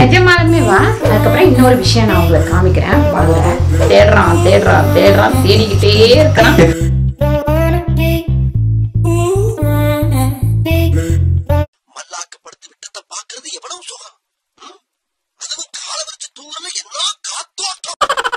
நிஜமாலுமே வா அதுக்கப்புறம் இன்னொரு விஷயம் நான் உங்களுக்கு காமிக்கிறேன் வாங்க தேடுறான் தேடுறான் தேடுறான் தேடிக்கிட்டே இருக்கான் மல்லாக்கப்படுத்தி விட்டத்தை பாக்குறது எவ்வளவு சுகம் ம்? அதுவும் கால வச்சு தூங்குறது என்ன காத்தோட்டம்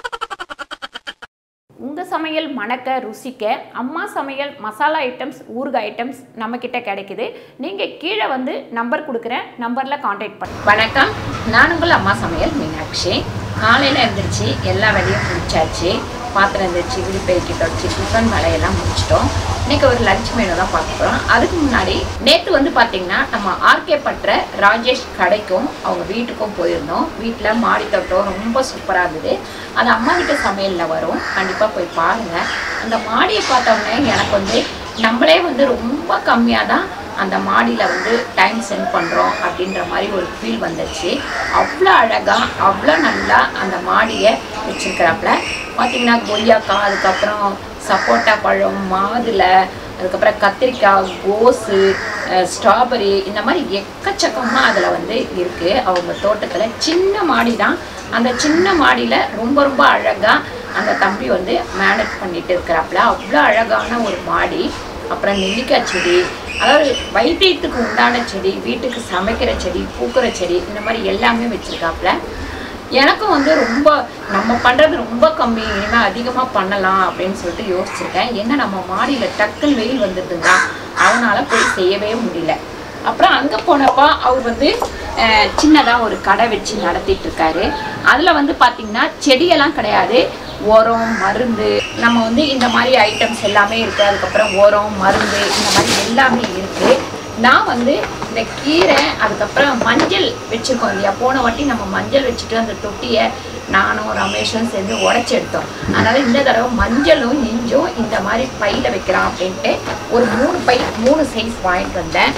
உங்கள் சமையல் மணக்க ருசிக்க அம்மா சமையல் மசாலா ஐட்டம்ஸ் ஊறுகாய் ஐட்டம்ஸ் நம்மக்கிட்ட கிடைக்குது நீங்கள் கீழே வந்து நம்பர் கொடுக்குறேன் நம்பரில் காண்டாக்ட் பண்ண வணக்கம் நான் உங்கள் அம்மா சமையல் மீனாட்சி காலையில் எழுந்திரிச்சு எல்லா வேலையும் முடிச்சாச்சு பாத்திரம் எழுந்திரிச்சு விழி பெருக்கி தொடச்சி டிஃபன் வேலையெல்லாம் முடிச்சிட்டோம் இன்னைக்கு ஒரு லஞ்ச் மெனு தான் பார்க்க போகிறோம் அதுக்கு முன்னாடி நேற்று வந்து பார்த்தீங்கன்னா நம்ம ஆர்கே பற்ற ராஜேஷ் கடைக்கும் அவங்க வீட்டுக்கும் போயிருந்தோம் வீட்டில் மாடி தோட்டம் ரொம்ப சூப்பராக இருந்தது அது அம்மா வீட்டு சமையலில் வரும் கண்டிப்பாக போய் பாருங்கள் அந்த மாடியை பார்த்த உடனே எனக்கு வந்து நம்மளே வந்து ரொம்ப கம்மியாக தான் அந்த மாடியில் வந்து டைம் ஸ்பெண்ட் பண்ணுறோம் அப்படின்ற மாதிரி ஒரு ஃபீல் வந்துச்சு அவ்வளோ அழகாக அவ்வளோ நல்லா அந்த மாடியை வச்சுருக்கிறாப்புல பார்த்தீங்கன்னா கொய்யாக்காய் அதுக்கப்புறம் சப்போட்டா பழம் மாதுளை அதுக்கப்புறம் கத்திரிக்காய் கோஸு ஸ்ட்ராபெரி இந்த மாதிரி எக்கச்சக்கமாக அதில் வந்து இருக்குது அவங்க தோட்டத்தில் சின்ன மாடி தான் அந்த சின்ன மாடியில் ரொம்ப ரொம்ப அழகாக அந்த தம்பி வந்து மேனேஜ் பண்ணிட்டு இருக்கிறாப்புல அவ்வளோ அழகான ஒரு மாடி அப்புறம் நெல்லிக்காய் செடி அதாவது வைத்தியத்துக்கு உண்டான செடி வீட்டுக்கு சமைக்கிற செடி பூக்கிற செடி இந்த மாதிரி எல்லாமே வச்சுருக்காப்புல எனக்கும் வந்து ரொம்ப நம்ம பண்ணுறது ரொம்ப கம்மி இனிமேல் அதிகமாக பண்ணலாம் அப்படின்னு சொல்லிட்டு யோசிச்சிருக்கேன் என்ன நம்ம மாடியில் டக்குன்னு வெயில் வந்துடுதுங்க அதனால் போய் செய்யவே முடியல அப்புறம் அங்கே போனப்போ அவர் வந்து சின்னதாக ஒரு கடை வச்சு நடத்திட்டு இருக்காரு அதில் வந்து பார்த்திங்கன்னா செடியெல்லாம் கிடையாது உரம் மருந்து நம்ம வந்து இந்த மாதிரி ஐட்டம்ஸ் எல்லாமே இருக்குது அதுக்கப்புறம் உரம் மருந்து இந்த மாதிரி எல்லாமே இருக்குது நான் வந்து இந்த கீரை அதுக்கப்புறம் மஞ்சள் வச்சுருக்கோம் இல்லையா போன வாட்டி நம்ம மஞ்சள் வச்சுட்டு அந்த தொட்டியை நானும் ரமேஷும் சேர்ந்து உடச்சி எடுத்தோம் அதனால் இந்த தடவை மஞ்சளும் இஞ்சும் இந்த மாதிரி பையில் வைக்கலாம் அப்படின்ட்டு ஒரு மூணு பை மூணு சைஸ் வாங்கிட்டு வந்தேன்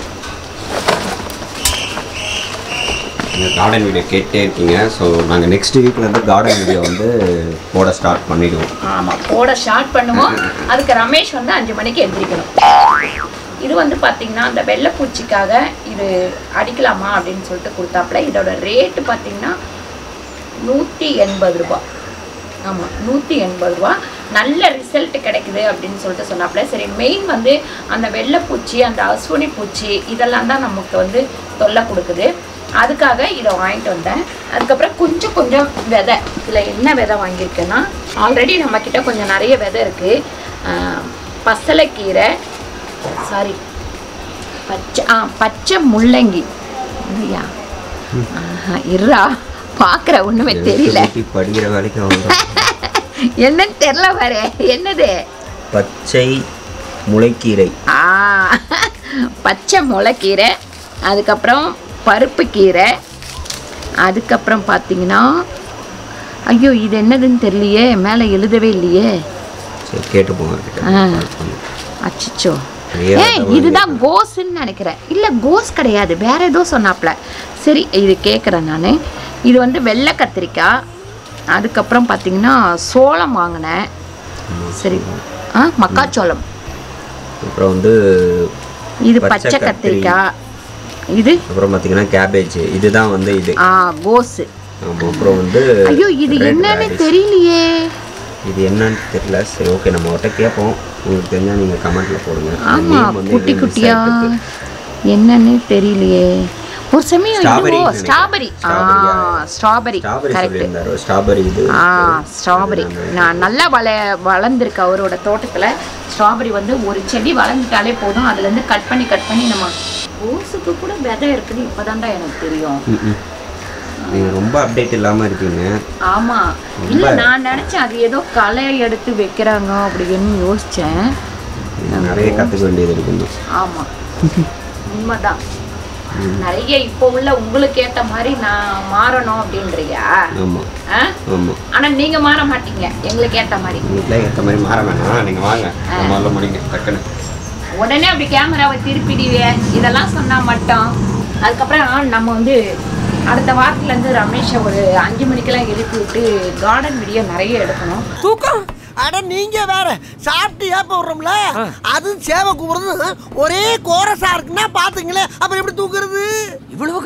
நீங்கள் கார்டன் வீடியோ கேட்டே இருக்கீங்க ஸோ நாங்கள் நெக்ஸ்ட் வீக்லேருந்து கார்டன் வீடியோ வந்து போட ஸ்டார்ட் பண்ணிடுவோம் ஆமாம் போட ஸ்டார்ட் பண்ணுவோம் அதுக்கு ரமேஷ் வந்து அஞ்சு மணிக்கு எந்திரிக்கணும் இது வந்து பார்த்தீங்கன்னா அந்த வெள்ளைப்பூச்சிக்காக இது அடிக்கலாமா அப்படின்னு சொல்லிட்டு கொடுத்தாப்புல இதோட ரேட்டு பார்த்தீங்கன்னா நூற்றி எண்பது ரூபா ஆமாம் நூற்றி எண்பது ரூபா நல்ல ரிசல்ட் கிடைக்குது அப்படின்னு சொல்லிட்டு சொன்னாப்புல சரி மெயின் வந்து அந்த வெள்ளைப்பூச்சி அந்த அஸ்வினி பூச்சி இதெல்லாம் தான் நமக்கு வந்து தொல்லை கொடுக்குது அதுக்காக இதை வாங்கிட்டு வந்தேன் அதுக்கப்புறம் கொஞ்சம் கொஞ்சம் விதை இதில் என்ன விதை வாங்கியிருக்கேன்னா ஆல்ரெடி நம்மக்கிட்ட கொஞ்சம் நிறைய விதை இருக்குது பசலைக்கீரை சாரி பச்சை ஆ பச்சை முள்ளங்கி இல்லையா ஆஹா, இருடா பார்க்குற ஒன்றுமே தெரியல ஊட்டி படிக்கிற வேலைக்கு வந்தோம் என்னன்னு தெரியல பாரு என்னது பச்சை முளைக்கீரை ஆ பச்சை முளைக்கீரை அதுக்கப்புறம் பருப்பு கீரை அதுக்கப்புறம் பார்த்தீங்கன்னா ஐயோ இது என்னதுன்னு தெரியலையே மேலே எழுதவே இல்லையே சரி கேட்டு போங்க ஆ. கிட்ட அச்சிச்சோ நிறைய ஏய் விதை இதுதான் கோஸ்ன்னு நினைக்கிறேன் இல்லை கோஸ் கிடையாது வேற ஏதோ சொன்னாப்ல சரி இது கேட்குறேன் நான் இது வந்து வெள்ளை கத்திரிக்காய் அதுக்கப்புறம் பார்த்தீங்கன்னா சோளம் வாங்கினேன் சரி ஆ மக்காச்சோளம் அப்புறம் வந்து இது பச்சை பச்சை கத்திரி. கத்திரிக்காய் இது அப்புறம் பார்த்தீங்கன்னா கேபேஜ் இதுதான் வந்து இது ஆ கோஸு ஆமாம் அப்புறம் வந்து ஐயோ இது red என்னன்னு radish. தெரியலையே இது என்னன்னு தெரியல சரி ஓகே நம்ம அவர்கிட்ட கேட்போம் உங்களுக்கு தெரிஞ்சா நீங்கள் கமெண்ட்டில் போடுங்க ஆமா name வந்து குட்டி இது குட்டியா miss ஆயிருக்கு. என்னன்னு தெரியலையே ஒரு சமயம் Strawberry இதுவோ நினைக்கிறேன். ஸ்ட்ராபெரி ஆ ஸ்ட்ராபெரி ஸ்ட்ராபெரி கரெக்ட் சொல்லியிருந்தாரு ஸ்ட்ராபெரி இது ஆ ஸ்ட்ராபெரி நான் நல்லா வள வளர்ந்துருக்கு அவரோட தோட்டத்தில் ஸ்ட்ராபெரி வந்து ஒரு செடி வளர்ந்துட்டாலே போதும் அதுலேருந்து கட் பண்ணி கட் பண்ணி நம்ம கோஸுக்கு கூட விதை இருக்குன்னு இப்போதான்டா எனக்கு தெரியும் நீங்கள் ரொம்ப அப்டேட் இல்லாமல் இருக்கீங்க ஆமாம் இல்லை நான் நினச்சேன் அது ஏதோ களை எடுத்து வைக்கிறாங்க அப்படின்னு யோசித்தேன் நீங்க நிறைய கற்றுக்க வேண்டியது இருக்குங்க ஆமாம் உண்மைதான் நிறைய இப்போ உள்ள உங்களுக்கு ஏற்ற மாதிரி நான் மாறணும் அப்படின்றியா ஆமாம் ஆ ஆமாம் ஆனால் நீங்கள் மாற மாட்டீங்க எங்களுக்கு ஏற்ற மாதிரி வீட்டில் ஏற்ற மாதிரி மாற வேணாம் நீங்கள் வாங்க நம்ம வரல முடிங்க டக்குன்னு உடனே அப்படி கேமராவை திருப்பிடுவே இதெல்லாம் சொன்னா மட்டும் அதுக்கப்புறம் நம்ம வந்து அடுத்த வாரத்துலேருந்து ரமேஷை ஒரு அஞ்சு மணிக்கெல்லாம் எழுப்பி விட்டு கார்டன் வீடியோ நிறைய எடுக்கணும் தூக்கம் அட நீங்க வேற சாப்பிட்டு ஏப்ப விடுறோம்ல அதுவும் சேவை கூப்பிடுறது ஒரே கோரசா இருக்குன்னா பாத்துங்களேன் அப்புறம் எப்படி தூக்குறது இவ்வளவு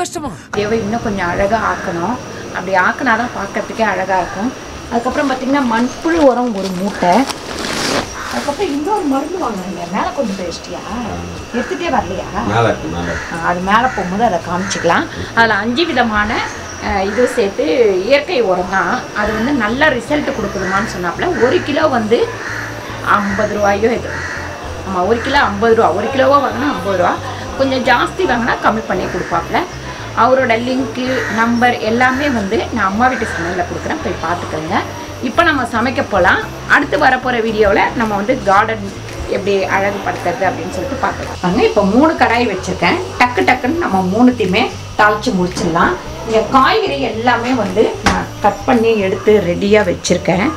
கஷ்டமா தேவை இன்னும் கொஞ்சம் அழகாக ஆக்கணும் அப்படி ஆக்கினா தான் பார்க்கறதுக்கே அழகாக இருக்கும் அதுக்கப்புறம் பார்த்திங்கன்னா மண்புழு உரம் ஒரு மூட்டை அதுக்கப்புறம் இன்னொரு மருந்து வாங்கினீங்க மேலே கொண்டு போய் வச்சிட்டியா எடுத்துகிட்டே வரலையா மேலே இருக்கு மேலே இருக்கு ஆ, அது மேலே போகும்போது அதை காமிச்சிக்கலாம் அதில் அஞ்சு விதமான அஹ், இது சேர்த்து இயற்கை உரம் தான் அது வந்து நல்ல ரிசல்ட் கொடுக்குதுமான்னு சொன்னாப்புல ஒரு கிலோ வந்து ஐம்பது ரூபாயோ இது ஆமாம் ஒரு கிலோ ஐம்பது ரூபா ஒரு கிலோவோ வாங்கினா ஐம்பது ரூபா கொஞ்சம் ஜாஸ்தி வாங்கினா கம்மி பண்ணி கொடுப்பாப்புல அவரோட லிங்க்கு நம்பர் எல்லாமே வந்து நான் அம்மா வீட்டு சமையலில் கொடுக்குறேன் போய் பார்த்துக்கோங்க இப்போ நம்ம சமைக்க போகலாம் அடுத்து வரப்போகிற வீடியோவில் நம்ம வந்து கார்டன் எப்படி அழகுபடுத்துறது அப்படின்னு சொல்லிட்டு பார்த்துக்கலாம் இப்போ மூணு கடாய் வச்சுருக்கேன் டக்கு டக்குன்னு நம்ம மூணுத்தையுமே தாளித்து முடிச்சிடலாம் இங்கே காய்கறி எல்லாமே வந்து நான் கட் பண்ணி எடுத்து ரெடியாக வச்சுருக்கேன்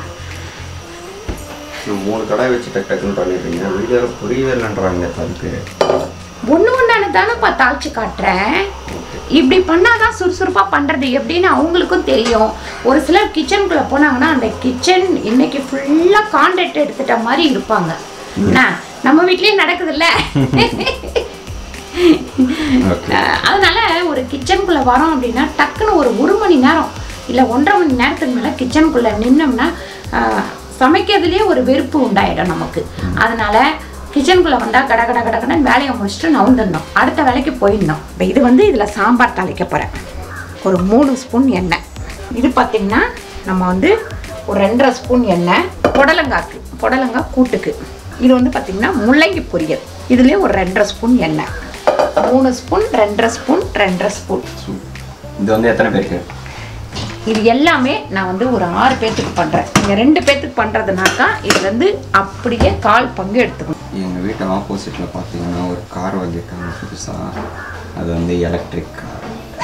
நான் மூணு கடாய் வச்சு டக் டக்குன்னு பண்ணிடுறீங்க வீடியோவில் புரியவே இல்லைன்றாங்க அதுக்கு ஒன்று ஒன்றானு தானேப்பா தாளிச்சு காட்டுறேன் இப்படி பண்ணாதான் சுறுசுறுப்பாக பண்ணுறது எப்படின்னு அவங்களுக்கும் தெரியும் ஒரு சிலர் கிச்சனுக்குள்ளே போனாங்கன்னா அந்த கிச்சன் இன்னைக்கு ஃபுல்லாக கான்ட்ராக்ட் எடுத்துட்ட மாதிரி இருப்பாங்க என்ன நம்ம வீட்லேயும் நடக்குதுல்ல ஓகே அஹ் அதனால ஒரு கிச்சனுக்குள்ளே வரோம் அப்படின்னா டக்குன்னு ஒரு ஒரு மணி நேரம் இல்லை ஒன்றரை மணி நேரத்துக்கு மேலே கிச்சனுக்குள்ளே நின்னோம்னா அஹ், சமைக்கிறதுலேயே ஒரு வெறுப்பு உண்டாயிடும் நமக்கு அதனால கிச்சனுக்குள்ளே வந்தால் கட கட கட கடன்னு வேலையை முடிச்சுட்டு நவுந்துடணும் அடுத்த வேலைக்கு போயிடணும் இப்போ இது வந்து இதில் சாம்பார் தாளிக்க போகிறேன் ஒரு மூணு ஸ்பூன் எண்ணெய் இது பார்த்திங்கன்னா நம்ம வந்து ஒரு ரெண்டரை ஸ்பூன் எண்ணெய் புடலங்காக்கு புடலங்காய் கூட்டுக்கு இது வந்து பார்த்திங்கன்னா முள்ளங்கி பொரியல் இதுலேயே ஒரு ரெண்டரை ஸ்பூன் எண்ணெய் மூணு ஸ்பூன் ரெண்டரை ஸ்பூன் ரெண்டரை ஸ்பூன் இது வந்து எத்தனை பேருக்கு இது எல்லாமே நான் வந்து ஒரு ஆறு பேர்த்துக்கு பண்ணுறேன் நீங்கள் ரெண்டு பேர்த்துக்கு பண்ணுறதுனாக்கா இதுலேருந்து அப்படியே கால் பங்கு எடுத்துக்கணும் எங்கள் வீட்டு ஆப்போசிட்டில் பார்த்தீங்கன்னா ஒரு கார் வாங்கியிருக்காங்க புதுசாக அது வந்து எலக்ட்ரிக் கார்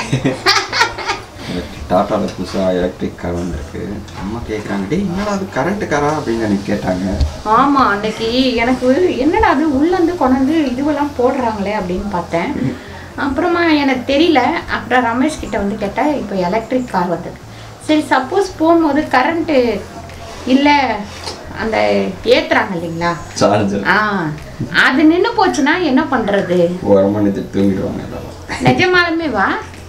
டாட்டாவில் புதுசாக எலக்ட்ரிக் கார் வந்திருக்கு அம்மா கேட்குறாங்க டேய் என்னடா அது கரண்ட் காரா அப்படின்னு எனக்கு கேட்டாங்க ஆமாம் அன்னைக்கு எனக்கு என்னடா அது உள்ளேருந்து கொண்டாந்து இதுவெல்லாம் போடுறாங்களே அப்படின்னு பார்த்தேன் அப்புறமா எனக்கு தெரியல அப்புறம் ரமேஷ் கிட்ட வந்து கேட்டால் இப்போ எலக்ட்ரிக் கார் வந்தது சரி சப்போஸ் போகும்போது கரண்ட்டு இல்லை அந்த ஏற்றுறாங்க இல்லைங்களா சார்ஜர் ஆ அது நின்று போச்சுன்னா என்ன பண்ணுறது ஒரு மணி நேரத்துக்கு தூங்கிடுவாங்க அதெல்லாம் நிஜமாலுமே வா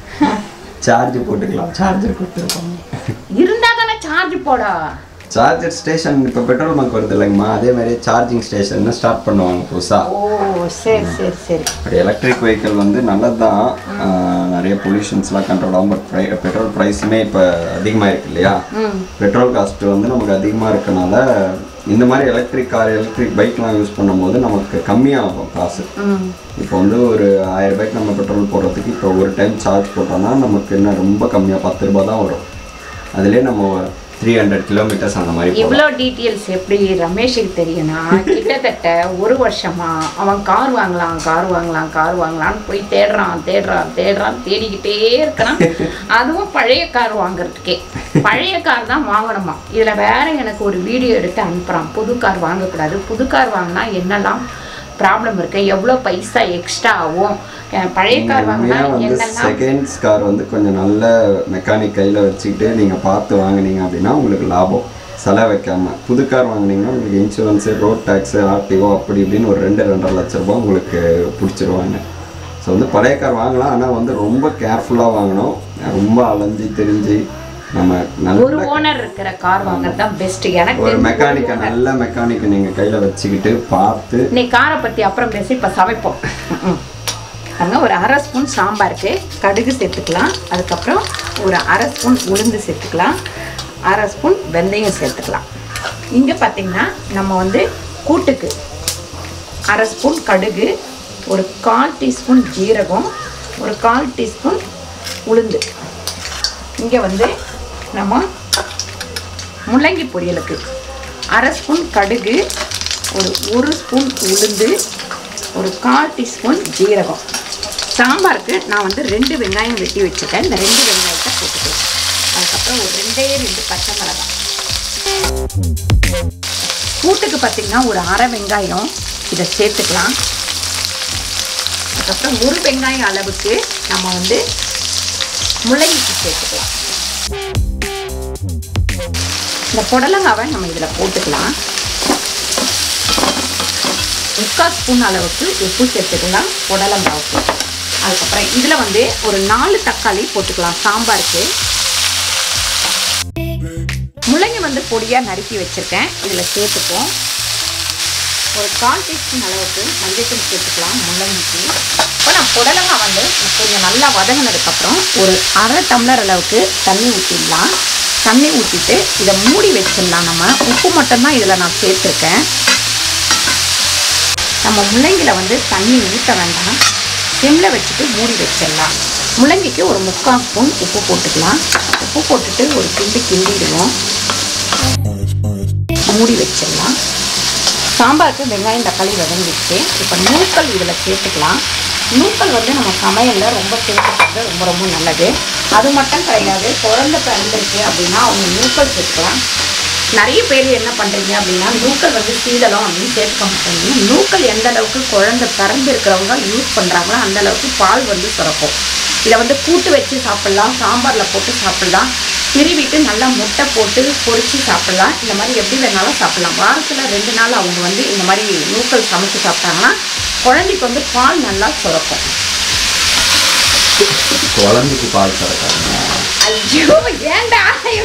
சார்ஜ் போட்டுக்கலாம் சார்ஜர் கொடுத்துருப்பாங்க இருந்தால் தானே சார்ஜ் போட சார்ஜர் ஸ்டேஷன் இப்போ பெட்ரோல் பங்க் வருது இல்லைங்கம்மா அதே மாதிரி சார்ஜிங் ஸ்டேஷன் ஸ்டார்ட் பண்ணுவாங்க புதுசாக ஓ சரி சரி சரி பட் எலக்ட்ரிக் வெஹிக்கிள் வந்து நல்லது தான் நிறைய பொல்யூஷன்ஸ்லாம் கண்ட்ரோல் ஆகும் பட் ப்ரை பெட்ரோல் ப்ரைஸுமே இப்போ அதிகமாக இருக்கு இல்லையா ம் பெட்ரோல் காஸ்ட் வந்து நமக்கு அதிகமாக இருக்கனால இந்த மாதிரி எலக்ட்ரிக் கார் எலக்ட்ரிக் பைக்லாம் யூஸ் பண்ணும்போது நமக்கு கம்மியாகும் காசு ம் இப்போ வந்து ஒரு ஆயிரம் ரூபாய்க்கு நம்ம பெட்ரோல் போடுறதுக்கு இப்போ ஒரு டைம் சார்ஜ் போட்டோம்னா நமக்கு என்ன ரொம்ப கம்மியாக பத்து ரூபாய் தான் வரும் அதுலேயே நம்ம த்ரீ ஹண்ட்ரட் கிலோமீட்டர்ஸ் அந்த மாதிரி போகலாம் இவ்வளோ டீட்டெயில்ஸ் எப்படி ரமேஷுக்கு தெரியும்னா கிட்டத்தட்ட ஒரு வருஷமா அவன் கார் வாங்கலாம் கார் வாங்கலாம் கார் வாங்கலாம்னு போய் தேடுறான் தேடுறான் தேடுறான் தேடிக்கிட்டே இருக்கிறான் அதுவும் பழைய கார் வாங்குறதுக்கே பழைய கார் தான் வாங்கணுமா இதில் வேற எனக்கு ஒரு வீடியோ எடுத்து அனுப்புகிறான் புது கார் வாங்கக்கூடாது புது கார் வாங்கினா என்னெல்லாம் ப்ராப்ளம் இருக்கு எவ்வளோ பைசா எக்ஸ்ட்ரா ஆகும் அஹ் பழைய கார் வாங்கினா உண்மையாக வந்து என்னெல்லாம் செகண்ட்ஸ் கார் வந்து கொஞ்சம் நல்ல மெக்கானிக் கையில் வச்சுக்கிட்டு நீங்கள் பார்த்து வாங்குனீங்க அப்படின்னா உங்களுக்கு லாபம் செலவு வைக்காம புது கார் வாங்குனீங்கன்னா உங்களுக்கு இன்சூரன்ஸு ரோட் டேக்ஸு ஆர்டிஓ அப்படி இப்படின்னு ஒரு ரெண்டு ரெண்டரை லட்ச ரூபாய் உங்களுக்கு பிடிச்சிருவாங்க ஸோ வந்து பழைய கார் வாங்கலாம் ஆனால் வந்து ரொம்ப கேர்ஃபுல்லாக வாங்கணும் ரொம்ப அலைஞ்சு தெரிஞ்சு நம்ம ஒரு நல்ல ஓனர் இருக்கிற கார் வாங்குறது தான் பெஸ்ட் எனக்கு ஒரு தெரிஞ்சு ஒரு மெக்கானிக்கை owner. நல்ல மெக்கானிக்கை நீங்கள் கையில் வச்சுக்கிட்டு பார்த்து நீ காரை பற்றி அப்புறம் பேசி இப்போ சமைப்போம் ம்ம். பாருங்க ஒரு அரை ஸ்பூன் சாம்பாருக்கு கடுகு சேர்த்துக்கலாம் அதுக்கப்புறம் ஒரு அரை ஸ்பூன் உளுந்து சேர்த்துக்கலாம் அரை ஸ்பூன் வெந்தயம் சேர்த்துக்கலாம் இங்கே பார்த்தீங்கன்னா நம்ம வந்து கூட்டுக்கு அரை ஸ்பூன் கடுகு ஒரு கால் டீஸ்பூன் ஜீரகம் ஒரு கால் டீஸ்பூன் உளுந்து இங்கே வந்து நம்ம முள்ளங்கி பொரியலுக்கு அரை ஸ்பூன் கடுகு ஒரு ஒரு ஸ்பூன் உளுந்து ஒரு கால் டீஸ்பூன் ஜீரகம் சாம்பாருக்கு நான் வந்து ரெண்டு வெங்காயம் வெட்டி வச்சுருக்கேன் இந்த ரெண்டு வெங்காயத்தை போட்டுக்கலாம் அதுக்கப்புறம் ஒரு ரெண்டே ரெண்டு பச்சை மிளகாய் கூட்டுக்கு பார்த்திங்கன்னா ஒரு அரை வெங்காயம் இதை சேர்த்துக்கலாம் அதுக்கப்புறம் ஒரு வெங்காயம் அளவுக்கு நம்ம வந்து முள்ளங்கிக்கு சேர்த்துக்கலாம் இந்த புடலங்காவை நம்ம இதில் போட்டுக்கலாம் முக்கால் ஸ்பூன் அளவுக்கு உப்பு சேர்த்துக்கலாம் புடலங்காவுக்கு அதுக்கப்புறம் இதில் வந்து ஒரு நாலு தக்காளி போட்டுக்கலாம் சாம்பாருக்கு முள்ளங்கி வந்து பொடியாக நறுக்கி வச்சுருக்கேன் இதில் சேர்த்துப்போம் ஒரு கால் டீஸ்பூன் அளவுக்கு மஞ்சள் சேர்த்துக்கலாம் முள்ளங்கிக்கு இப்போ நான் புடலங்காய் வந்து கொஞ்சம் நல்லா வதங்கினதுக்கப்புறம் ஒரு அரை டம்ளர் அளவுக்கு தண்ணி ஊற்றிடலாம் தண்ணி ஊற்றிட்டு இதை மூடி வச்சிடலாம் நம்ம உப்பு மட்டும்தான் இதில் நான் சேர்த்துருக்கேன் நம்ம முள்ளங்கில வந்து தண்ணி ஊற்ற வேண்டாம் சிம்மில் வச்சுட்டு மூடி வச்சிடலாம் முள்ளங்கிக்கு ஒரு முக்கால் ஸ்பூன் உப்பு போட்டுக்கலாம் உப்பு போட்டுட்டு ஒரு கிண்டு கிண்டிடுவோம் மூடி வச்சிடலாம் சாம்பாருக்கு வெங்காயம் தக்காளி வதங்கிடுச்சு இப்போ நூக்கல் இதில் சேர்த்துக்கலாம் நூக்கல் வந்து நம்ம சமையலில் ரொம்ப சேர்த்துக்கிறது ரொம்ப ரொம்ப நல்லது அது மட்டும் கிடையாது குழந்தை பிறந்திருக்கு அப்படின்னா அவங்க நூக்கல் சேர்த்துக்கலாம் நிறைய பேர் என்ன பண்ணுறீங்க அப்படின்னா நூக்கல் வந்து சீதளம் அப்படின்னு சேர்த்துக்க மாட்டாங்க நூக்கல் எந்த அளவுக்கு குழந்தை பிறந்து இருக்கிறவங்க யூஸ் பண்ணுறாங்களோ அந்த அளவுக்கு பால் வந்து சுரக்கும் இதை வந்து கூட்டு வச்சு சாப்பிட்லாம் சாம்பாரில் போட்டு சாப்பிட்லாம் திருவிட்டு நல்லா முட்டை போட்டு பொரிச்சு சாப்பிட்லாம் இந்த மாதிரி எப்படி வேணாலும் சாப்பிட்லாம் வாரத்தில் ரெண்டு நாள் அவங்க வந்து இந்த மாதிரி நூக்கல் சமைச்சு சாப்பிட்டாங்கன்னா குழந்தைக்கு வந்து பால் நல்லா சுரக்கும் குழந்தைக்கு பால் சுரக்காங்க ஐயோ ஏன்டா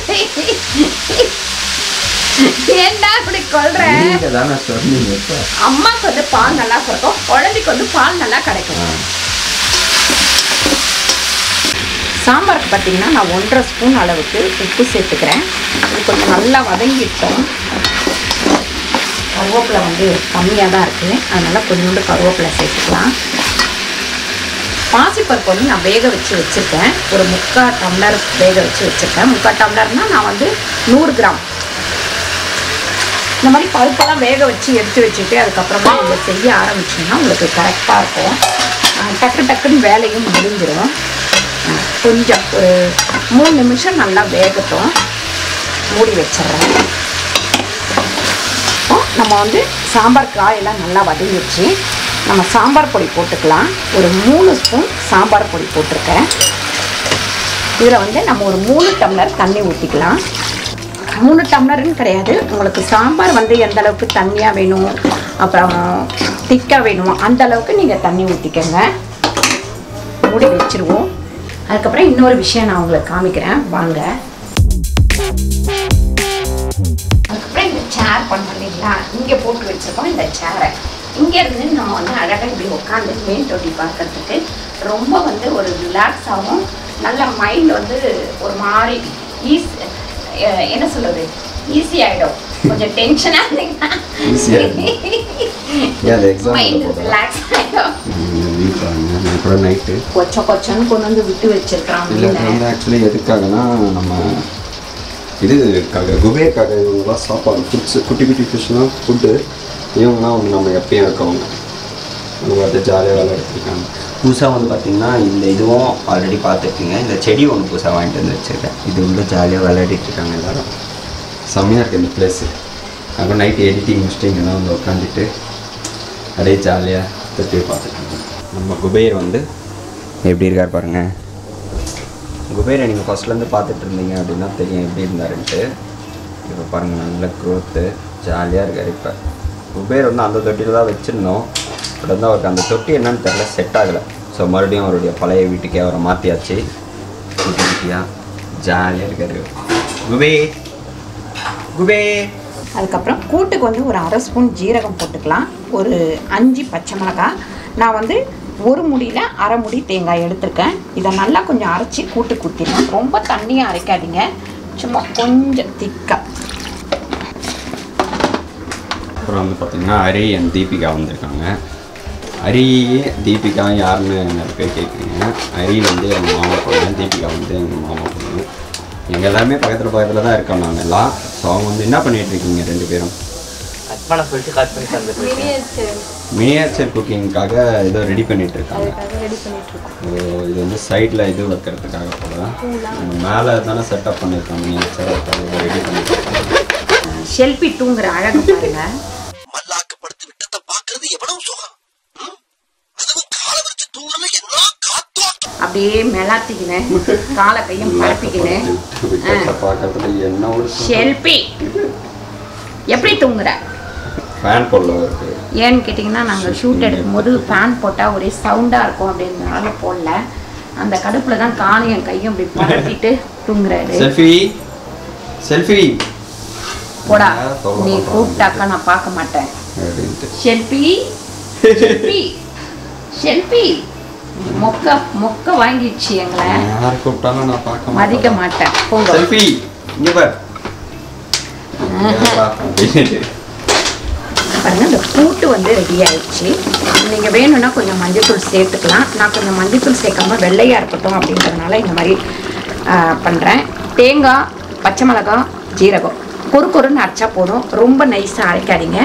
ஏன்டா இப்படி கொள்ற நீங்க தானே சொன்னீங்க இப்ப அம்மாக்கு வந்து பால் நல்லா சுரக்கும் குழந்தைக்கு வந்து பால் நல்லா கிடைக்கும் சாம்பாருக்கு பார்த்தீங்கன்னா நான் ஒன்றரை ஸ்பூன் அளவுக்கு உப்பு சேர்த்துக்கிறேன் இது கொஞ்சம் நல்லா வதங்கிட்டோம் கருவேப்பிலை வந்து கம்மியாக தான் இருக்குது அதனால் கொஞ்சோண்டு கருவேப்பிலை சேர்த்துக்கலாம் பாசிப்பருப்பு வந்து நான் வேக வச்சு வச்சுருக்கேன் ஒரு முக்கால் டம்ளர் வேக வச்சு வச்சுருக்கேன் முக்கால் டம்ளர்னால் நான் வந்து நூறு கிராம் இந்த மாதிரி பருப்பெல்லாம் வேக வச்சு எடுத்து வச்சுட்டு அதுக்கப்புறமா நீங்கள் செய்ய ஆரம்பிச்சிங்கன்னா உங்களுக்கு கரெக்டாக இருக்கும் அஹ் டக்கு டக்குன்னு வேலையும் முடிஞ்சிடும் அஹ் கொஞ்சம் ஒரு மூணு நிமிஷம் நல்லா வேகட்டும் மூடி வச்சிடுறேன் இப்போ நம்ம வந்து சாம்பார் காயெல்லாம் நல்லா வதங்கிடுச்சு நம்ம சாம்பார் பொடி போட்டுக்கலாம் ஒரு மூணு ஸ்பூன் சாம்பார் பொடி போட்டிருக்கேன் இதில் வந்து நம்ம ஒரு மூணு டம்ளர் தண்ணி ஊற்றிக்கலாம் மூணு டம்ளர்னு கிடையாது உங்களுக்கு சாம்பார் வந்து எந்த அளவுக்கு தண்ணியாக வேணும் அப்புறம் திக்காக வேணுமோ அந்த அளவுக்கு நீங்கள் தண்ணி ஊற்றிக்கோங்க மூடி வச்சிருவோம் அதுக்கப்புறம் இன்னொரு விஷயம் நான் உங்களுக்கு காமிக்கிறேன் வாங்க அதுக்கப்புறம் இந்த சேர் பண்ணோம் இல்லைங்களா இங்கே போட்டு வச்சிருக்கோம் இந்த சேரை இங்கேருந்து நம்ம வந்து அழகாக இப்படி உட்காந்து மேல் தொட்டி பார்க்கறதுக்கு ரொம்ப வந்து ஒரு ரிலாக்ஸாகவும் நல்ல மைண்ட் வந்து ஒரு மாதிரி ஈஸ் என்ன சொல்கிறது ஈஸி ஆகிடும் கொஞ்சம் டென்ஷனாக இருந்தீங்கன்னா Easy ஏன் அது எக்ஸாம் மைண்ட் ரிலாக்ஸ் ஆகிடும் வீட்டுறாங்க நான் கூட நைட்டு கொச்ச கொச்சன்னு கொண்டு வந்து விட்டு வச்சிருக்கிறான் இதில் மீனை வந்து ஆக்சுவலி எதுக்காகனா நம்ம இதுக்காக குபேக்காக இவங்கெல்லாம் சாப்பாடு ஃபுட்ஸு குட்டி குட்டி ஃபிஷ்லாம் ஃபுட்டு இவங்கலாம் வந்து நம்ம எப்பயும் இருக்கவங்க அவங்க வந்து ஜாலியாக விளையாடுறாங்க புதுசாக வந்து பார்த்திங்கன்னா இந்த இதுவும் ஆல்ரெடி பார்த்துருக்கீங்க இந்த செடி ஒன்று புதுசாக வாங்கிட்டு வந்து வச்சுருக்கேன் இது வந்து ஜாலியாக விளையாடிட்டு இருக்காங்க எல்லாரும் செம்மையாக இருக்குது இந்த பிளேஸு அப்புறம் நைட்டு எடிட்டிங் முடிச்சுட்டு இங்கே தான் வந்து உட்காந்துட்டு அப்படியே ஜாலியாக தட்டி பார்த்துட்டு நம்ம குபேர் வந்து எப்படி இருக்கார் பாருங்கள் குபேரை நீங்கள் ஃபஸ்ட்லேருந்து பார்த்துட்டு இருந்தீங்க அப்படின்னா தெரியும் எப்படி இருந்தாருன்ட்டு இப்போ பாருங்கள் நல்ல க்ரோத்து ஜாலியாக இருக்கார் இப்போ குபேர் வந்து அந்த தொட்டியில் தான் வச்சுருந்தோம் பட் வந்து அவருக்கு அந்த தொட்டி என்னன்னு தெரில செட் ஆகலை ஸோ மறுபடியும் அவருடைய பழைய வீட்டுக்கே அவரை மாற்றியாச்சு குட்டி குட்டியாக ஜாலியாக இருக்காரு குபே குபே அதுக்கப்புறம் கூட்டுக்கு வந்து ஒரு அரை ஸ்பூன் ஜீரகம் போட்டுக்கலாம் ஒரு அஞ்சு பச்சை மிளகாய் நான் வந்து ஒரு முடியில் அரை முடி தேங்காய் எடுத்திருக்கேன் இதை நல்லா கொஞ்சம் அரைச்சி கூட்டு குத்திடலாம் ரொம்ப தண்ணியாக அரைக்காதீங்க சும்மா கொஞ்சம் திக்காக அப்புறம் வந்து பார்த்தீங்கன்னா ஹரி அண்ட் தீபிகா வந்திருக்காங்க ஹரி தீபிகா யாருன்னு நிறைய பேர் கேட்குறீங்க ஹரி வந்து எங்கள் மாமா பொண்ணு தீபிகா வந்து எங்கள் மாமா பொண்ணு எங்கள் எல்லாருமே பக்கத்தில் பக்கத்தில் தான் இருக்கோம் நாங்கள் எல்லாம் ஸோ அவங்க வந்து என்ன பண்ணிட்டு இருக்கீங்க ரெண்டு பேரும் கட் பண்ண சொல்லிட்டு கட் பண்ணி தந்துட்டு மினியேச்சர் குக்கிங்காக ஏதோ ரெடி பண்ணிட்டு இருக்காங்க ஸோ இது வந்து சைடில் இது வைக்கிறதுக்காக போல நம்ம மேலே தானே செட்டப் பண்ணியிருக்கோம் மினியேச்சர் ரெடி பண்ணிட்டு இருக்காங்க ஷெல்பி டூங்கிற அழகு பாருங்க மல்லாக்கப்படுத்தி விட்டத்தை பார்க்கறது எவ்வளவு சுகம் ம்? அதுவும் காலை வச்சு தூங்குறது என்ன காத்தோட்டம் அப்படியே மெலாத்திக்கினேன் காலை கையும் பரப்பிக்கினேன் விக்கெட்டை பார்க்கறதுல என்ன ஒரு சுகம். ஷெல்பி எப்படி தூங்குற ஃபேன் போடல இருக்கு ஏன்னு கேட்டிங்கன்னா நாங்கள் ஷூட் எடுக்கும்போது ஃபேன் போட்டால் ஒரே சவுண்டாக இருக்கும் அப்படின்றதுனால போடல அந்த கடுப்பில் தான் காலையும் என் கையும் இப்படி பரட்டிட்டு தூங்குறாரு செல்ஃபி செல்ஃபி போடா ஆ, தொல்லை நீ பண்றாங்க. கூப்பிட்டாக்கா நான் பார்க்க மாட்டேன் அப்படின்ட்டு ஷெல்பி ஷெல்பி ஷெல்பி மொக்க மொக்க வாங்கிடுச்சு எங்களை யார் கூப்பிட்டாலும் நான் பார்க்க மதிக்க மாட்டேன் போங்க செல்ஃபி இங்க பார் இங்க வா, அப்படின்ட்டு. பாருங்க இந்த கூட்டு வந்து ரெடி ஆயிடுச்சு நீங்கள் வேணும்னா கொஞ்சம் மஞ்சள்தூள் சேர்த்துக்கலாம் நான் கொஞ்சம் மஞ்சள்தூள் சேர்க்காம வெள்ளையாக இருக்கட்டும் அப்படின்றதுனால இந்த மாதிரி பண்ணுறேன் தேங்காய் பச்சை மிளகாய் ஜீரகம் கொரு கொருன்னு அரைச்சா போதும் ரொம்ப நைஸாக அரைக்காதீங்க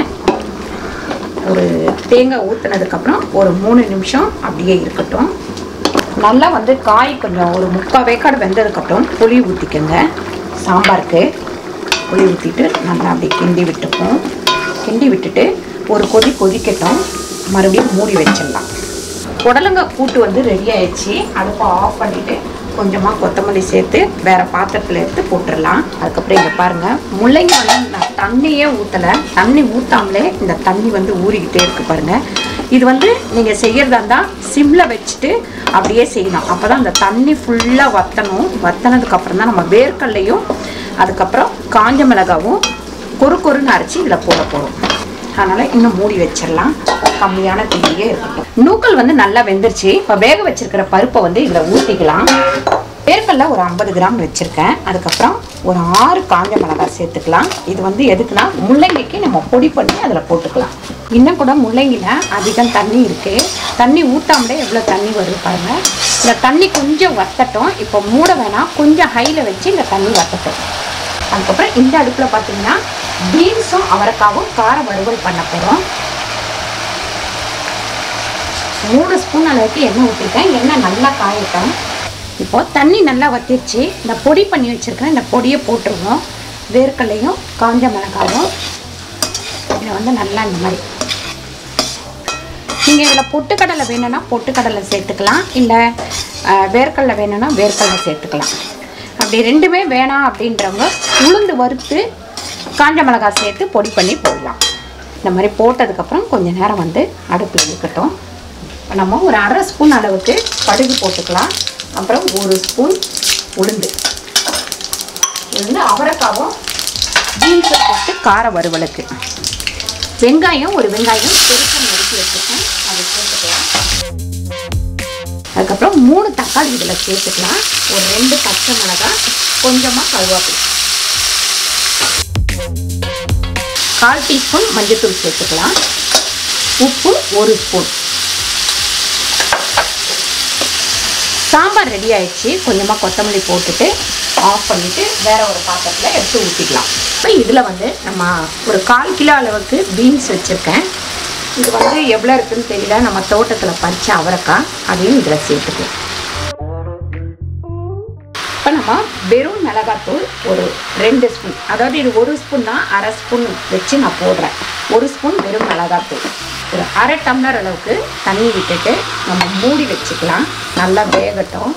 ஒரு தேங்காய் ஊற்றுனதுக்கப்புறம் ஒரு மூணு நிமிஷம் அப்படியே இருக்கட்டும் நல்லா வந்து காய் கொஞ்சம் ஒரு முக்கால் வேக்காடு வெந்ததுக்கப்புறம் புளி ஊற்றிக்கோங்க சாம்பாருக்கு புளி ஊற்றிட்டு நல்லா அப்படி கிண்டி விட்டுப்போம் கிண்டி விட்டுட்டு ஒரு கொதி கொதிக்கட்டும் மறுபடியும் மூடி வச்சிடலாம் புடலங்காய் கூட்டு வந்து ரெடி ஆயிடுச்சு அடுப்பை ஆஃப் பண்ணிவிட்டு கொஞ்சமாக கொத்தமல்லி சேர்த்து வேறு பாத்திரத்தில் எடுத்து போட்டுடலாம் அதுக்கப்புறம் இங்கே பாருங்கள் முள்ளங்கி வந்து நான் தண்ணியே ஊற்றலை தண்ணி ஊற்றாமலே இந்த தண்ணி வந்து ஊறிக்கிட்டே இருக்கு பாருங்கள் இது வந்து நீங்கள் செய்கிறதா இருந்தால் சிம்மில் வச்சுட்டு அப்படியே செய்யணும் அப்போ தான் அந்த தண்ணி ஃபுல்லாக வற்றணும் வற்றினதுக்கப்புறம் தான் நம்ம வேர்க்கல்லையும் அதுக்கப்புறம் காஞ்ச மிளகாவும் கொரு கொருன்னு அரைச்சி இதில் போட போகிறோம் அதனால் இன்னும் மூடி வச்சிடலாம் கம்மியான தீயிலே இருக்கட்டும் நூக்கல் வந்து நல்லா வெந்துருச்சு இப்போ வேக வச்சிருக்கிற பருப்பை வந்து இதில் ஊற்றிக்கலாம் வேர்க்கல்ல ஒரு ஐம்பது கிராம் வச்சுருக்கேன் அதுக்கப்புறம் ஒரு ஆறு காஞ்ச மிளகாய் சேர்த்துக்கலாம் இது வந்து எதுக்குன்னா முள்ளங்கிக்கு நம்ம பொடி பண்ணி அதில் போட்டுக்கலாம் இன்னும் கூட முள்ளங்கியில் அதிகம் தண்ணி இருக்குது தண்ணி ஊற்றாமலே எவ்வளோ தண்ணி வருது பாருங்க இந்த தண்ணி கொஞ்சம் வத்தட்டும் இப்போ மூட வேணாம் கொஞ்சம் ஹையில் வச்சு இந்த தண்ணி வத்தட்டும் அதுக்கப்புறம் இந்த அடுப்பில் பார்த்தீங்கன்னா பீன்ஸும் அவரைக்காவும் கார வறுவல் பண்ண போகிறோம் மூணு ஸ்பூன் அளவுக்கு எண்ணெய் ஊற்றிருக்கேன் எண்ணெய் நல்லா காயட்டும் இப்போ தண்ணி நல்லா வத்திருச்சு இந்த பொடி பண்ணி வச்சுருக்கேன் இந்த பொடியை போட்டுருவோம் வேர்க்கடலையும் காஞ்ச மிளகாவும் இதை வந்து நல்லா இந்த மாதிரி நீங்கள் இதில் பொட்டுக்கடலை வேணும்னா பொட்டுக்கடலை சேர்த்துக்கலாம் இல்லை அஹ், வேர்க்கடலை வேணும்னா வேர்க்கடலை சேர்த்துக்கலாம் அப்படி ரெண்டுமே வேணாம் அப்படின்றவங்க உளுந்து வறுத்து காஞ்ச மிளகாய் சேர்த்து பொடி பண்ணி போடலாம் இந்த மாதிரி போட்டதுக்கப்புறம் கொஞ்ச நேரம் வந்து அடுப்பில் இருக்கட்டும் இப்ப நம்ம ஒரு அரை ஸ்பூன் அளவுக்கு கடுகு போட்டுக்கலாம் அப்புறம் ஒரு ஸ்பூன் உளுந்து உளுந்து அவரைக்காவும் பீன்ஸை போட்டு கார வறுவலுக்கு வெங்காயம் ஒரு வெங்காயம் பெருசாக நறுக்கி வச்சுருக்கேன் அதை சேர்த்துக்கலாம் அதுக்கப்புறம் மூணு தக்காளி இதில் சேர்த்துக்கலாம் ஒரு ரெண்டு பச்சை மிளகாய் கொஞ்சமாக கருவேப்பிலை கால் டீஸ்பூன் மஞ்சள்தூள் சேர்த்துக்கலாம் உப்பு ஒரு ஸ்பூன் சாம்பார் ரெடி ஆயிடுச்சு கொஞ்சமாக கொத்தமல்லி போட்டுட்டு ஆஃப் பண்ணிவிட்டு வேற ஒரு பாத்திரத்தில் எடுத்து ஊற்றிக்கலாம் இப்போ இதில் வந்து நம்ம ஒரு கால் கிலோ அளவுக்கு பீன்ஸ் வச்சுருக்கேன் இது வந்து எவ்வளோ இருக்குன்னு தெரியல நம்ம தோட்டத்தில் பறிச்ச அவரைக்காய் அதையும் இதில் சேர்த்துக்கலாம் இப்போ நம்ம வெறும் மிளகாத்தூள் ஒரு ரெண்டு ஸ்பூன் அதாவது இது ஒரு ஸ்பூன் தான் அரை ஸ்பூன் வச்சு நான் போடுறேன் ஒரு ஸ்பூன் வெறும் மிளகாத்தூள் ஒரு அரை டம்ளர் அளவுக்கு தண்ணி விட்டுட்டு நம்ம மூடி வச்சுக்கலாம் நல்லா வேகட்டும்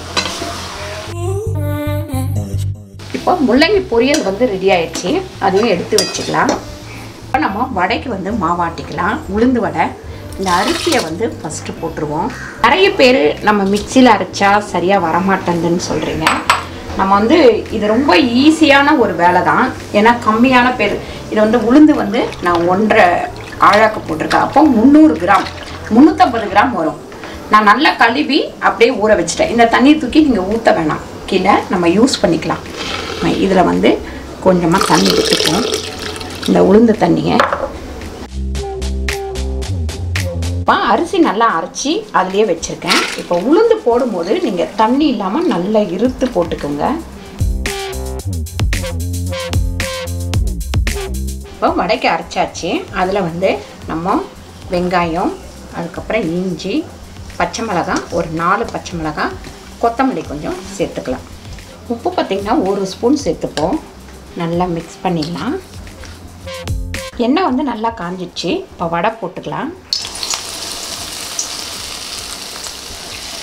இப்போ முள்ளங்கி பொரியல் வந்து ரெடி ஆயிடுச்சு அதையும் எடுத்து வச்சுக்கலாம் இப்போ நம்ம வடைக்கு வந்து மாவாட்டிக்கலாம் உளுந்து வடை இந்த அரிசியை வந்து ஃபஸ்ட்டு போட்டுருவோம் நிறைய பேர் நம்ம மிக்சியில் அரைச்சா சரியாக வரமாட்டேங்குதுன்னு சொல்கிறீங்க நம்ம வந்து இது ரொம்ப ஈஸியான ஒரு வேலை தான் ஏன்னா கம்மியான பேர் இது வந்து உளுந்து வந்து நான் ஒன்றரை ஆழாக்கு போட்டிருக்கேன் அப்போ முந்நூறு கிராம் முந்நூற்றம்பது கிராம் வரும் நான் நல்லா கழுவி அப்படியே ஊற வச்சுட்டேன் இந்த தண்ணி தூக்கி நீங்கள் ஊற்ற வேணாம் கீழே நம்ம யூஸ் பண்ணிக்கலாம் இதில் வந்து கொஞ்சமாக தண்ணி விட்டுப்போம் இந்த உளுந்து தண்ணியை இப்போ அரிசி நல்லா அரைச்சி அதுலேயே வச்சுருக்கேன் இப்போ உளுந்து போடும்போது நீங்கள் தண்ணி இல்லாமல் நல்லா இருத்து போட்டுக்கோங்க இப்போ வடைக்கு அரைச்சாச்சு அதில் வந்து நம்ம வெங்காயம் அதுக்கப்புறம் இஞ்சி பச்சை மிளகாய் ஒரு நாலு பச்சை மிளகாய் கொத்தமல்லி கொஞ்சம் சேர்த்துக்கலாம் உப்பு பார்த்திங்கன்னா ஒரு ஸ்பூன் சேர்த்துப்போம் நல்லா மிக்ஸ் பண்ணிடலாம் எண்ணெய் வந்து நல்லா காஞ்சிடுச்சு இப்போ வடை போட்டுக்கலாம்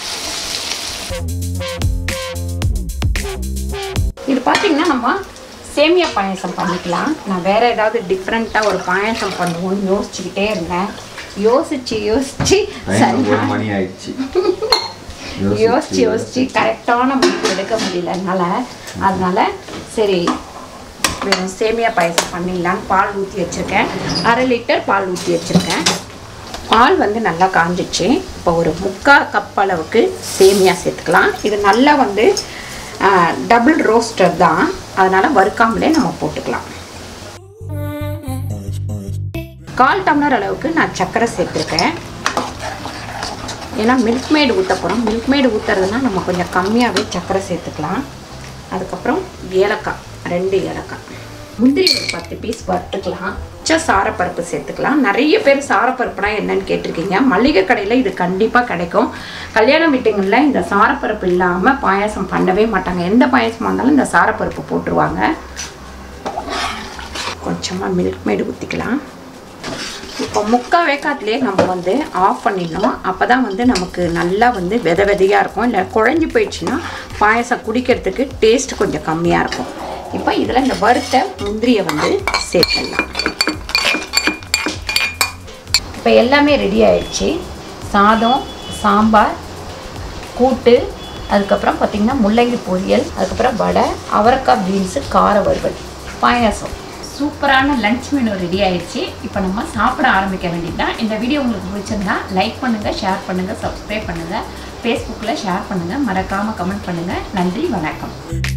இது பார்த்தீங்கன்னா நம்ம சேமியா பாயாசம் பண்ணிக்கலாம் நான் வேறு ஏதாவது டிஃப்ரெண்ட்டாக ஒரு பாயாசம் பண்ணுவோம்னு யோசிச்சுக்கிட்டே இருந்தேன் யோசிச்சு யோசிச்சு டைம் ஒரு சரி மணி ஆயிடுச்சு யோசிச்சு யோசிச்சு கரெக்டான முடிவு எடுக்க முடியல என்னால் அதனால சரி வெறும் சேமியா பாயசம் பண்ணிடலான்னு பால் ஊற்றி வச்சுருக்கேன் அரை லிட்டர் பால் ஊற்றி வச்சுருக்கேன் பால் வந்து நல்லா காஞ்சிச்சு இப்போ ஒரு முக்கால் கப் அளவுக்கு சேமியா சேர்த்துக்கலாம் இது நல்லா வந்து டபுள் ரோஸ்டர் தான் அதனால் வறுக்காமலே நம்ம போட்டுக்கலாம் கால் டம்ளர் அளவுக்கு நான் சர்க்கரை சேர்த்துருக்கேன் ஏன்னா மில்க் மேடு ஊற்ற போகிறோம் மில்க் மேடு ஊற்றுறதுனா நம்ம கொஞ்சம் கம்மியாகவே சர்க்கரை சேர்த்துக்கலாம் அதுக்கப்புறம் ஏலக்காய் ரெண்டு ஏலக்காய் முந்திரி ஒரு பத்து பீஸ் வறுத்துக்கலாம் பச்சை சாரப்பருப்பு சேர்த்துக்கலாம் நிறைய பேர் சாரப்பருப்புனா என்னன்னு கேட்டிருக்கீங்க மளிகை கடையில் இது கண்டிப்பாக கிடைக்கும் கல்யாண வீட்டுங்களில் இந்த சாரப்பருப்பு இல்லாமல் பாயாசம் பண்ணவே மாட்டாங்க எந்த பாயாசமாக இருந்தாலும் இந்த சாரப்பருப்பு போட்டுருவாங்க கொஞ்சமாக மில்க் மேடு ஊற்றிக்கலாம் இப்போ முக்கால் வேக்காட்டிலே நம்ம வந்து ஆஃப் பண்ணிடணும் அப்போ தான் வந்து நமக்கு நல்லா வந்து வித விதையாக இருக்கும் இல்லை குழஞ்சி போயிடுச்சுன்னா பாயசம் குடிக்கிறதுக்கு டேஸ்ட் கொஞ்சம் கம்மியாக இருக்கும் இப்போ இதில் இந்த வறுத்த முந்திரியை வந்து சேர்த்துடலாம் இப்போ எல்லாமே ரெடி ஆயிடுச்சு சாதம் சாம்பார் கூட்டு அதுக்கப்புறம் பார்த்திங்கன்னா முள்ளங்கி பொரியல் அதுக்கப்புறம் வடை அவரைக்காய் பீன்ஸு கார வறுவல் பாயாசம் சூப்பரான லஞ்ச் மெனு ரெடி ஆயிடுச்சு இப்போ நம்ம சாப்பிட ஆரம்பிக்க வேண்டியதுதான் இந்த வீடியோ உங்களுக்கு பிடிச்சிருந்தா லைக் பண்ணுங்கள் ஷேர் பண்ணுங்கள் சப்ஸ்கிரைப் பண்ணுங்கள் ஃபேஸ்புக்கில் ஷேர் பண்ணுங்கள் மறக்காமல் கமெண்ட் பண்ணுங்கள் நன்றி வணக்கம்